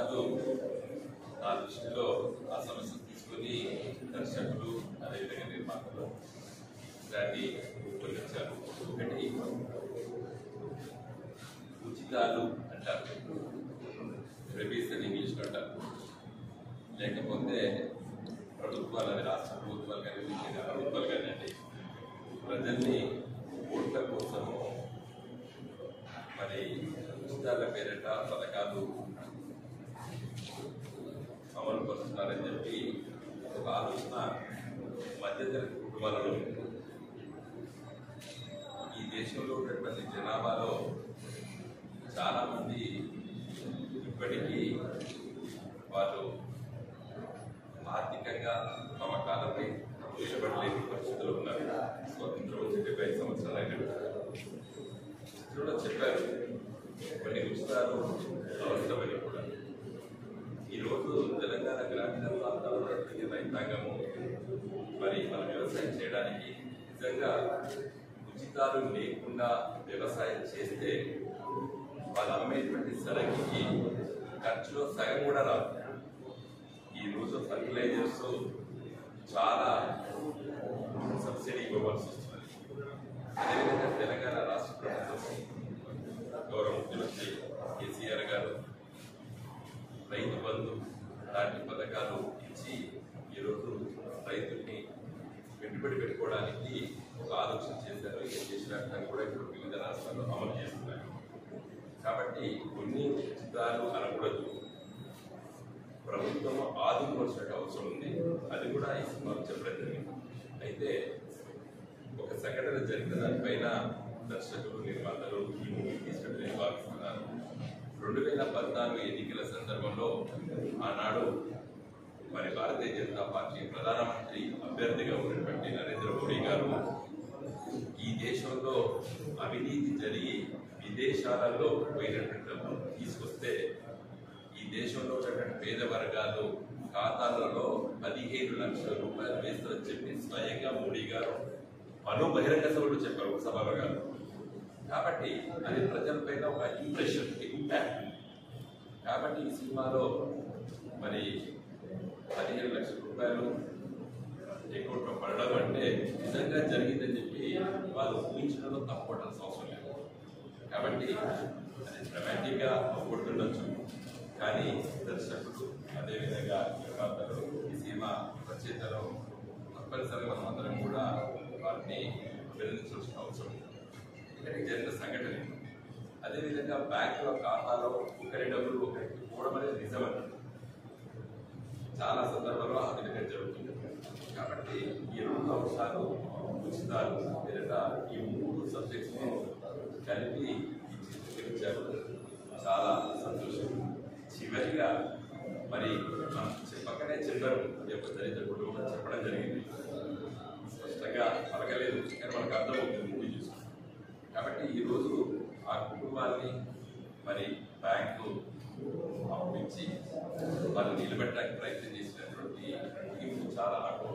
కొన్నిసార్లు నా దృష్టిలో ఆ సమస్య తీసుకొని దర్శకులు అదేవిధంగా నిర్మాతలు దాన్ని రూపొందించారు ఒకటి ఉచితాలు అంటారు రెబీస్ అని ఇంగ్లీష్లో అంటారు లేకపోతే ప్రభుత్వాలు అవి రాష్ట్ర ప్రభుత్వాలు కానీ కేంద్ర ప్రభుత్వాలు కానివ్వండి ప్రజల్ని ఓట్ల కోసము మరి ఉచితాల పేరిట పథకాలు అమలు పరుస్తున్నారని చెప్పి ఒక ఆలోచన మధ్యతరగతి కుటుంబాలలో ఉంది. ఈ దేశంలో ఉన్నటువంటి జనాభాలో చాలా మంది ఇప్పటికీ వాళ్ళు ఆర్థికంగా తమ కాలంపై నిలబడలేని పరిస్థితులు ఉన్నారు స్వతంత్రం వచ్చి డెబ్బై ఐదు సంవత్సరాలు అయినట్టు కూడా చెప్పారు కొన్ని ఉచితాలు అవసరమని కూడా ఈరోజు తెలంగాణ గ్రామీణ ప్రాంతాల్లో ఉన్నటువంటి రైతాంగము మరి మన వ్యవసాయం చేయడానికి నిజంగా ఉచితాలు లేకుండా వ్యవసాయం చేస్తే వాళ్ళు అమ్మేటువంటి సరకుకి ఖర్చులో సగం కూడా రాదు ఈ రోజు ఫర్టిలైజర్స్ చాలా సబ్సిడీ ఇవ్వవలసి వస్తుంది అదేవిధంగా తెలంగాణ రాష్ట్ర ప్రభుత్వం గౌరవ ముఖ్యమంత్రి కేసీఆర్ గారు రైతు బంధు లాంటి పథకాలు ఇచ్చి ఈరోజు రైతుల్ని పెట్టుబడి పెట్టుకోవడానికి ఒక ఆలోచన చేశారు ఈ దేశవ్యాప్తంగా కూడా ఇప్పుడు వివిధ రాష్ట్రాల్లో అమలు చేస్తున్నారు కాబట్టి కొన్ని ఉచితాలు అనకూడదు ప్రభుత్వం ఆదుకోవాల్సిన అవసరం ఉంది అది కూడా ఈ సినిమాలో చెప్పడం జరిగింది అయితే ఒక సంఘటన జరిగిన దానిపైన దర్శకులు నిర్మాతలు ఈ మూవీ తీసుకుని నేను భావిస్తున్నాను రెండు వేల పద్నాలుగు ఎన్నికల సందర్భంలో ఆనాడు మరి భారతీయ జనతా పార్టీ ప్రధానమంత్రి అభ్యర్థిగా ఉన్నటువంటి నరేంద్ర మోడీ గారు ఈ దేశంలో అవినీతి జరిగి విదేశాలలో పోయినటువంటి డబ్బులు తీసుకొస్తే ఈ దేశంలో ఉన్నటువంటి పేద వర్గాలు ఖాతాలలో పదిహేను లక్షల రూపాయలు వేస్తారని చెప్పి స్వయంగా మోడీ గారు పలు బహిరంగ సభలు చెప్పారు ఒక సభలో గారు కాబట్టి అది ప్రజలపైన ఒక ఇంప్రెషన్ ఇంపాక్ట్ కాబట్టి ఈ సినిమాలో మరి పదిహేను లక్షల రూపాయలు ఎక్కువ పడడం అంటే నిజంగా జరిగిందని చెప్పి వాళ్ళు ఊహించడంలో తప్పవటాల్సిన అవసరం లేదు కాబట్టి అది డ్రమాటిక్ గా కొడుతుండొచ్చు కానీ దర్శకుడు అదేవిధంగా నిర్మాతలు ఈ సినిమా రచయితలు తప్పనిసరిగా మనం అందరం కూడా వారిని అభినందించాల్సిన అవసరం ఉంది ఇక్కడ జరిగిన సంఘటన ఇది. అదేవిధంగా బ్యాంకుల ఖాతాలో ఒకరి డబ్బులు ఒకరికి పోవడం అనేది నిజమండి చాలా సందర్భాల్లో ఆ విధంగా జరుగుతుంది కాబట్టి ఈ రెండు అంశాలు ఉచితాలు లేదా ఈ మూడు సబ్జెక్ట్స్ కలిపి ఈ చిత్రీకరించారు చాలా సంతోషం చివరిగా మరి మనం పక్కనే చెప్పారు ఈ యొక్క దళిత కుటుంబం చెప్పడం జరిగింది స్పష్టంగా పలకలేదు కానీ మనకు అర్థమవుతుంది మూవీ చూసి కాబట్టి ఈరోజు ఆ కుటుంబాన్ని మరి బ్యాంకు పంపించి వాళ్ళు నిలబెట్టడానికి ప్రయత్నం చేసినటువంటి టీం చాలా నాకు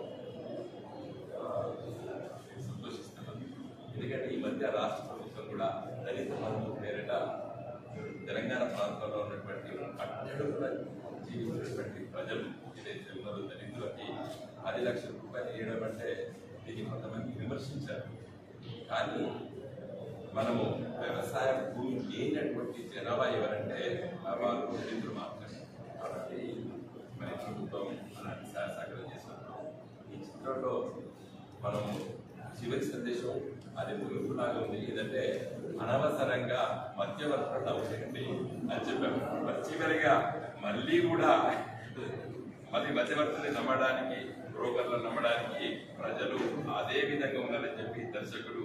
ఆ, సంతోషిస్తున్నాను ఎందుకంటే ఈ మధ్య రాష్ట్ర ప్రభుత్వం కూడా దళిత బంధు పేరిట తెలంగాణ ప్రాంతంలో ఉన్నటువంటి అట్టడుగున జీవించినటువంటి ప్రజలు ఏదైతే ఉన్నారో దళితులకి పది లక్షల రూపాయలు ఇవ్వడం అంటే దీన్ని కొంతమంది విమర్శించారు కానీ మనము వ్యవసాయ భూమి లేనటువంటి జనాభా ఎవరంటే ఆ వారు దళితులు మాత్రమే కాబట్టి మరి ప్రభుత్వం అలాంటి సహాయ సహకారం చేస్తున్నారు ఈ చిత్రంలో మనము చివరి సందేశం అది ముగింపులాగా ఉంది ఏదంటే అనవసరంగా మధ్యవర్తులు నవ్వుతండి అని చెప్పాము మరి చివరిగా మళ్ళీ కూడా మళ్ళీ మధ్యవర్తుల్ని నమ్మడానికి బ్రోకర్లను నమ్మడానికి ప్రజలు అదే విధంగా ఉన్నారని చెప్పి దర్శకుడు